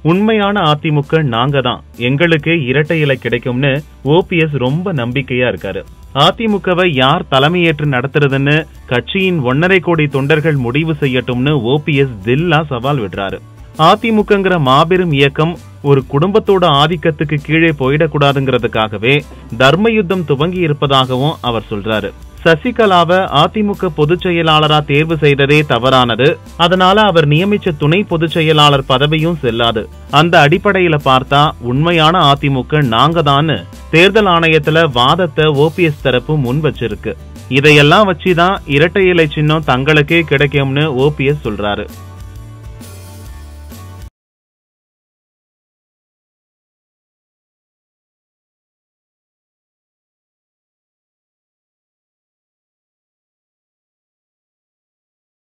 உண்மையான அதிமுக நாங்க தான் எங்களுக்கு இரட்டை இலை கிடைக்கும்னு ஓபிஎஸ் ரொம்ப நம்பிக்கையா இருக்காரு அதிமுகவை யார் தலைமையேற்று நடத்துறதுன்னு கட்சியின் ஒன்னரை கோடி தொண்டர்கள் முடிவு செய்யட்டும்னு ஓபிஎஸ் தில்லா சவால் விடுறாரு அதிமுகங்கிற மாபெரும் இயக்கம் ஒரு குடும்பத்தோட ஆதிக்கத்துக்கு கீழே போயிடக்கூடாதுங்கிறதுக்காகவே தர்ம யுத்தம் துவங்கி இருப்பதாகவும் அவர் சொல்றாரு சசிகலாவை அதிமுக பொதுச் செயலாளரா தேர்வு செய்ததே தவறானது அதனால அவர் நியமிச்ச துணை பொதுச் செயலாளர் பதவியும் செல்லாது அந்த அடிப்படையில பார்த்தா உண்மையான அதிமுக நாங்க தான்னு தேர்தல் ஆணையத்துல வாதத்தை ஓபிஎஸ் தரப்பு முன் வச்சிருக்கு இதையெல்லாம் வச்சுதான் இரட்டை இலை சின்னம் தங்களுக்கே கிடைக்கும்னு ஓபிஎஸ் சொல்றாரு